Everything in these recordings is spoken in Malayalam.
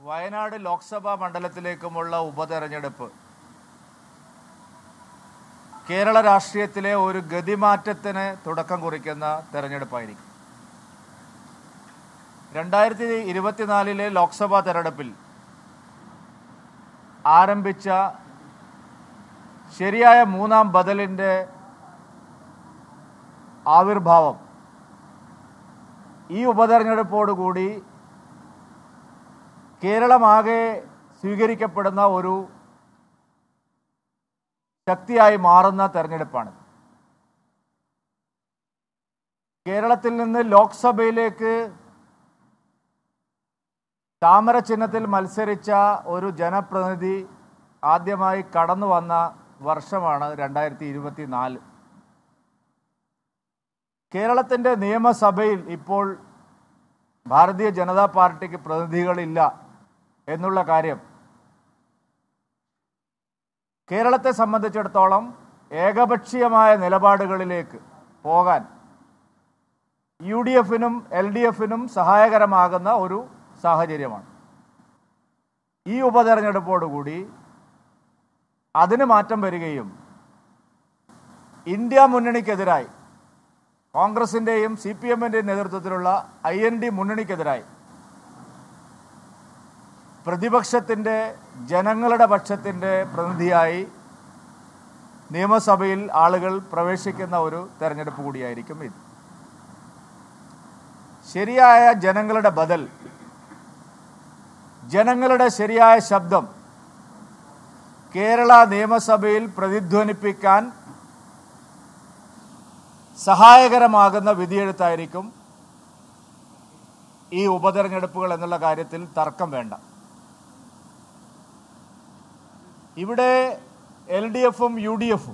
വയനാട് ലോക്സഭാ മണ്ഡലത്തിലേക്കുമുള്ള ഉപതെരഞ്ഞെടുപ്പ് കേരള രാഷ്ട്രീയത്തിലെ ഒരു ഗതിമാറ്റത്തിന് തുടക്കം കുറിക്കുന്ന തെരഞ്ഞെടുപ്പായിരിക്കും രണ്ടായിരത്തി ഇരുപത്തിനാലിലെ ലോക്സഭാ തെരഞ്ഞെടുപ്പിൽ ആരംഭിച്ച ശരിയായ മൂന്നാം ബദലിൻ്റെ ആവിർഭാവം ഈ ഉപതെരഞ്ഞെടുപ്പോടുകൂടി കേരളമാകെ സ്വീകരിക്കപ്പെടുന്ന ഒരു ശക്തിയായി മാറുന്ന തെരഞ്ഞെടുപ്പാണ് കേരളത്തിൽ നിന്ന് ലോക്സഭയിലേക്ക് താമര ചിഹ്നത്തിൽ മത്സരിച്ച ഒരു ജനപ്രതിനിധി ആദ്യമായി കടന്നു വന്ന വർഷമാണ് രണ്ടായിരത്തി ഇരുപത്തി നാല് കേരളത്തിൻ്റെ നിയമസഭയിൽ ഇപ്പോൾ ഭാരതീയ ജനതാ പാർട്ടിക്ക് പ്രതിനിധികളില്ല എന്നുള്ള കാര്യം കേരളത്തെ സംബന്ധിച്ചിടത്തോളം ഏകപക്ഷീയമായ നിലപാടുകളിലേക്ക് പോകാൻ യു ഡി എഫിനും എൽ ഡി എഫിനും സഹായകരമാകുന്ന ഒരു സാഹചര്യമാണ് ഈ ഉപതെരഞ്ഞെടുപ്പോടുകൂടി അതിന് മാറ്റം വരികയും ഇന്ത്യ മുന്നണിക്കെതിരായി കോൺഗ്രസിൻ്റെയും സി പി എമ്മിൻ്റെയും നേതൃത്വത്തിലുള്ള ഐ എൻ ഡി മുന്നണിക്കെതിരായി പ്രതിപക്ഷത്തിൻ്റെ ജനങ്ങളുടെ പക്ഷത്തിൻ്റെ പ്രതിനിധിയായി നിയമസഭയിൽ ആളുകൾ പ്രവേശിക്കുന്ന ഒരു തെരഞ്ഞെടുപ്പ് കൂടിയായിരിക്കും ഇത് ശരിയായ ജനങ്ങളുടെ ബദൽ ജനങ്ങളുടെ ശരിയായ ശബ്ദം കേരള നിയമസഭയിൽ പ്രതിധ്വനിപ്പിക്കാൻ സഹായകരമാകുന്ന വിധിയെഴുത്തായിരിക്കും ഈ ഉപതെരഞ്ഞെടുപ്പുകൾ എന്നുള്ള കാര്യത്തിൽ തർക്കം വേണ്ട ഇവിടെ എൽ ഡി എഫും യു ഡി എഫും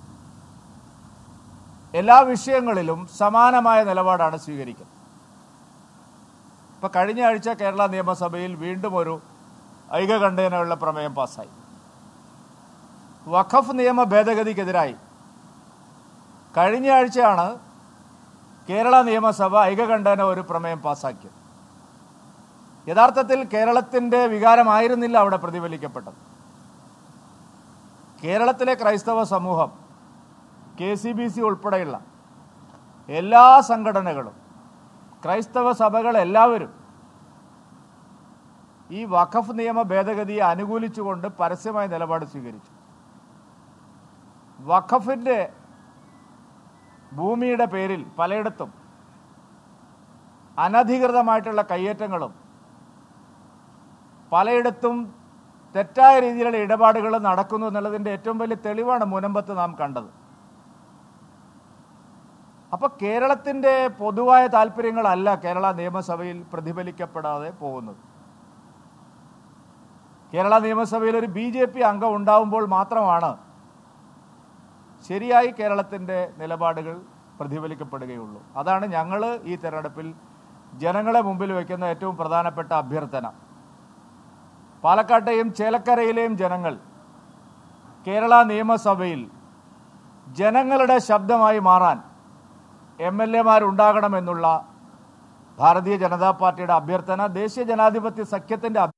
എല്ലാ വിഷയങ്ങളിലും സമാനമായ നിലപാടാണ് സ്വീകരിക്കുന്നത് ഇപ്പൊ കഴിഞ്ഞ ആഴ്ച കേരള നിയമസഭയിൽ വീണ്ടും ഒരു ഐകകണ്ഠേനയുള്ള പ്രമേയം പാസ്സായി വഖഫ് നിയമ ഭേദഗതിക്കെതിരായി കഴിഞ്ഞ ആഴ്ചയാണ് കേരള നിയമസഭ ഐകകണ്ഠേന ഒരു പ്രമേയം പാസ്സാക്കിയത് യഥാർത്ഥത്തിൽ കേരളത്തിൻ്റെ വികാരമായിരുന്നില്ല അവിടെ പ്രതിഫലിക്കപ്പെട്ടത് കേരളത്തിലെ ക്രൈസ്തവ സമൂഹം കെ സി ബി സി ഉൾപ്പെടെയുള്ള എല്ലാ സംഘടനകളും ക്രൈസ്തവ സഭകൾ എല്ലാവരും ഈ വഖഫ് നിയമ ഭേദഗതിയെ അനുകൂലിച്ചുകൊണ്ട് പരസ്യമായ നിലപാട് സ്വീകരിച്ചു വഖഫിൻ്റെ ഭൂമിയുടെ പേരിൽ പലയിടത്തും അനധികൃതമായിട്ടുള്ള കയ്യേറ്റങ്ങളും പലയിടത്തും തെറ്റായ രീതിയിലുള്ള ഇടപാടുകൾ നടക്കുന്നു എന്നുള്ളതിൻ്റെ ഏറ്റവും വലിയ തെളിവാണ് മുനമ്പത്ത് നാം കണ്ടത് അപ്പൊ കേരളത്തിൻ്റെ പൊതുവായ താല്പര്യങ്ങളല്ല കേരള നിയമസഭയിൽ പ്രതിഫലിക്കപ്പെടാതെ പോകുന്നത് കേരള നിയമസഭയിൽ ഒരു ബി ജെ പി അംഗം ഉണ്ടാവുമ്പോൾ മാത്രമാണ് ശരിയായി കേരളത്തിൻ്റെ നിലപാടുകൾ പ്രതിഫലിക്കപ്പെടുകയുള്ളൂ അതാണ് ഞങ്ങൾ ഈ തെരഞ്ഞെടുപ്പിൽ ജനങ്ങളെ മുമ്പിൽ വയ്ക്കുന്ന ഏറ്റവും പ്രധാനപ്പെട്ട അഭ്യർത്ഥന പാലക്കാട്ടെയും ചേലക്കരയിലെയും ജനങ്ങൾ കേരള നിയമസഭയിൽ ജനങ്ങളുടെ ശബ്ദമായി മാറാൻ എം എൽ എമാരുണ്ടാകണമെന്നുള്ള ഭാരതീയ ജനതാ പാർട്ടിയുടെ അഭ്യർത്ഥന ദേശീയ ജനാധിപത്യ സഖ്യത്തിൻ്റെ